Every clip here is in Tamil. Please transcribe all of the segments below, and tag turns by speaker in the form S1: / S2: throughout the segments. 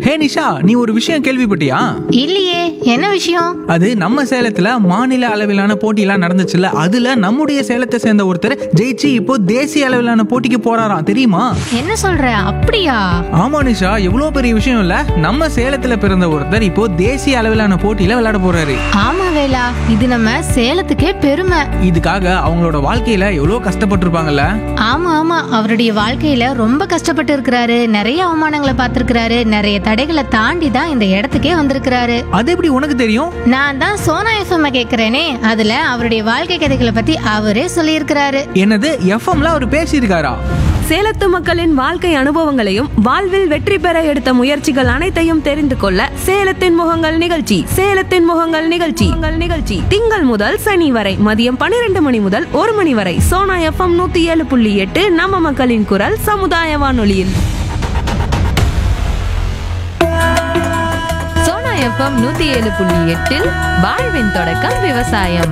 S1: ஹே நிஷா நீ ஒரு விஷயம் கேள்விப்பட்டியா
S2: இல்லையே என்ன விஷயம்
S1: அது நம்ம சேலத்துல மாநில அளவிலான போட்டியெல்லாம் நடந்துச்சுல்ல அதுல நம்முடைய சேலத்தை சேர்ந்த ஒருத்தர் ஜெயிச்சு இப்போ தேசிய அளவிலான போட்டிக்கு போறாராம் தெரியுமா
S2: என்ன சொல்ற அப்படியா
S1: ஆமா நிஷா எவ்வளவு பெரிய விஷயம் இல்ல நம்ம சேலத்துல பிறந்த ஒருத்தர் இப்போ தேசிய அளவிலான போட்டியில விளையாட போறாரு
S2: ஆமா வேலா இது நம்ம சேலத்துக்கே பெருமை
S1: இதுக்காக அவங்களோட வாழ்க்கையில எவ்வளவு கஷ்டப்பட்டிருப்பாங்கல்ல
S2: ஆமா ஆமா அவருடைய வாழ்க்கையில ரொம்ப கஷ்டப்பட்டு இருக்கிறாரு நிறைய அவமானங்களை பார்த்திருக்கிறாரு நிறைய தடைகளை தாண்டி தான் இந்த இடத்துக்கே வந்திருக்கிறாரு
S1: அது எப்படி உனக்கு தெரியும்
S2: நான் தான் சோனா எஃப்எம் கேக்குறேனே அதுல அவருடைய வாழ்க்கை கதைகளை பத்தி அவரே சொல்லியிருக்கிறாரு
S1: என்னது எஃப்எம்ல அவர் பேசியிருக்காரா
S3: சேலத்து மக்களின் வாழ்க்கை அனுபவங்களையும் வாழ்வில் வெற்றி பெற எடுத்த முயற்சிகள் அனைத்தையும் தெரிந்து கொள்ள சேலத்தின் முகங்கள் நிகழ்ச்சி சேலத்தின் முகங்கள் நிகழ்ச்சி உங்கள் நிகழ்ச்சி திங்கள் முதல் சனி வரை மதியம் பன்னிரண்டு மணி முதல் ஒரு மணி வரை சோனா எஃப்எம் நூத்தி ஏழு புள்ளி எட்டு நம்ம மக்களின் குரல் சமுதாய வானொலியில்
S4: சோனா எஃப்எம் நூத்தி ஏழு புள்ளி எட்டில் வாழ்வின் தொடக்கம் விவசாயம்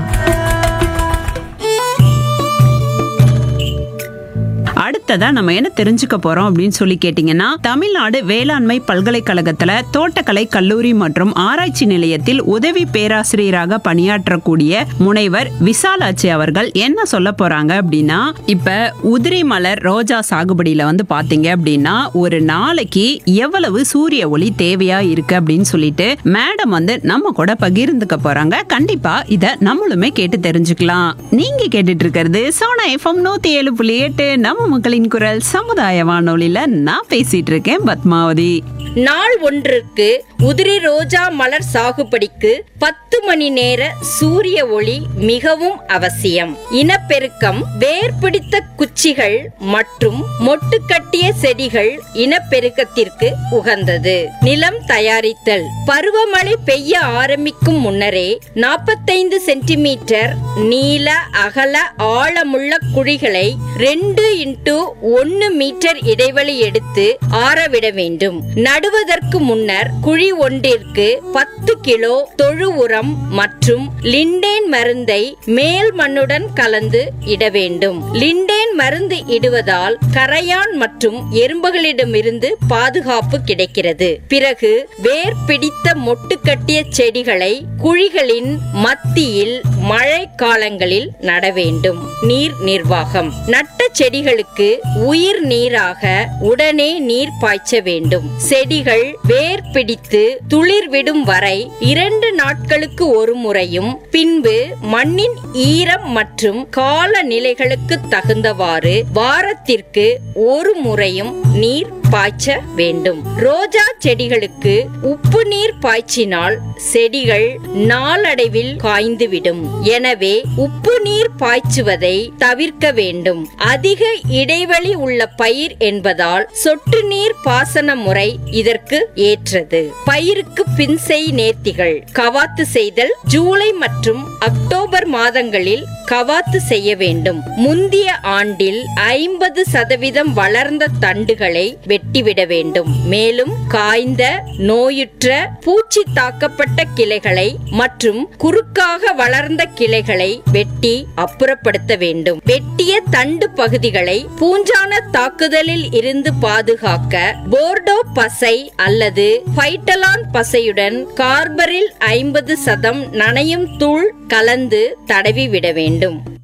S5: அடுத்ததா நம்ம என்ன தெரிஞ்சுக்க போறோம் அப்படின்னு சொல்லி கேட்டீங்கன்னா தமிழ்நாடு வேளாண்மை பல்கலைக்கழகத்துல தோட்டக்கலை கல்லூரி மற்றும் ஆராய்ச்சி நிலையத்தில் உதவி பேராசிரியராக பணியாற்றக்கூடிய முனைவர் விசாலாட்சி அவர்கள் என்ன சொல்ல போறாங்க அப்படின்னா இப்ப உதிரி மலர் ரோஜா சாகுபடியில வந்து பாத்தீங்க அப்படின்னா ஒரு நாளைக்கு எவ்வளவு சூரிய ஒளி தேவையா இருக்கு அப்படின்னு சொல்லிட்டு மேடம் வந்து நம்ம கூட பகிர்ந்துக்க போறாங்க கண்டிப்பா இத நம்மளுமே கேட்டு தெரிஞ்சுக்கலாம் நீங்க கேட்டுட்டு இருக்கிறது சோனா எஃப்எம் நூத்தி ஏழு புள்ளி எட்டு நம்ம மக்களின் குரல் சமுதாய வானொலியில நான் பேசிட்டு இருக்கேன் பத்மாவதி
S6: நாள் ஒன்றிற்கு உதிரி ரோஜா மலர் சாகுபடிக்கு பத்து மணி நேர சூரிய ஒளி மிகவும் அவசியம் இனப்பெருக்கம் வேர் பிடித்த குச்சிகள் மற்றும் மொட்டு கட்டிய செடிகள் இனப்பெருக்கத்திற்கு உகந்தது நிலம் தயாரித்தல் பருவமழை பெய்ய ஆரம்பிக்கும் முன்னரே நாற்பத்தைந்து சென்டிமீட்டர் நீள அகல ஆழமுள்ள குழிகளை ரெண்டு இன்டு ஒன்னு மீட்டர் இடைவெளி எடுத்து ஆறவிட வேண்டும் நடுவதற்கு முன்னர் குழி ஒன்றிற்கு பத்து கிலோ தொழு உரம் மற்றும் லிண்டேன் மருந்தை மேல் மண்ணுடன் கலந்து இட வேண்டும் லிண்டேன் மருந்து இடுவதால் கரையான் மற்றும் எறும்புகளிடமிருந்து பாதுகாப்பு கிடைக்கிறது பிறகு வேர் பிடித்த மொட்டு கட்டிய செடிகளை குழிகளின் மத்தியில் மழை காலங்களில் நட வேண்டும் நீர் நிர்வாகம் நட்ட செடிகளுக்கு உயிர் நீராக உடனே நீர் பாய்ச்ச வேண்டும் செடிகள் வேர் பிடித்து துளிர் விடும் வரை இரண்டு நாட்களுக்கு ஒரு முறையும் பின்பு மண்ணின் ஈரம் மற்றும் காலநிலைகளுக்கு தகுந்தவாறு வாரத்திற்கு ஒரு முறையும் நீர் பாய்ச்ச வேண்டும் ரோஜா செடிகளுக்கு உப்பு நீர் பாய்ச்சினால் செடிகள் நாளடைவில் காய்ந்துவிடும் எனவே உப்பு நீர் பாய்ச்சுவதை தவிர்க்க வேண்டும் அதிக இடைவெளி உள்ள பயிர் என்பதால் சொட்டு நீர் பாசன முறை இதற்கு ஏற்றது பயிருக்கு பின்செய் நேர்த்திகள் கவாத்து செய்தல் ஜூலை மற்றும் அக்டோபர் மாதங்களில் கவாத்து செய்ய வேண்டும் முந்திய ஆண்டில் ஐம்பது சதவீதம் வளர்ந்த தண்டுகளை வெட்டிவிட வேண்டும் மேலும் காய்ந்த நோயுற்ற பூச்சி தாக்கப்பட்ட கிளைகளை மற்றும் குறுக்காக வளர்ந்த கிளைகளை வெட்டி அப்புறப்படுத்த வேண்டும் வெட்டிய தண்டு பகுதிகளை பூஞ்சான தாக்குதலில் இருந்து பாதுகாக்க போர்டோ பசை அல்லது பைட்டலான் பசையுடன் கார்பரில் ஐம்பது சதம் நனையும் தூள் கலந்து தடவி விட வேண்டும்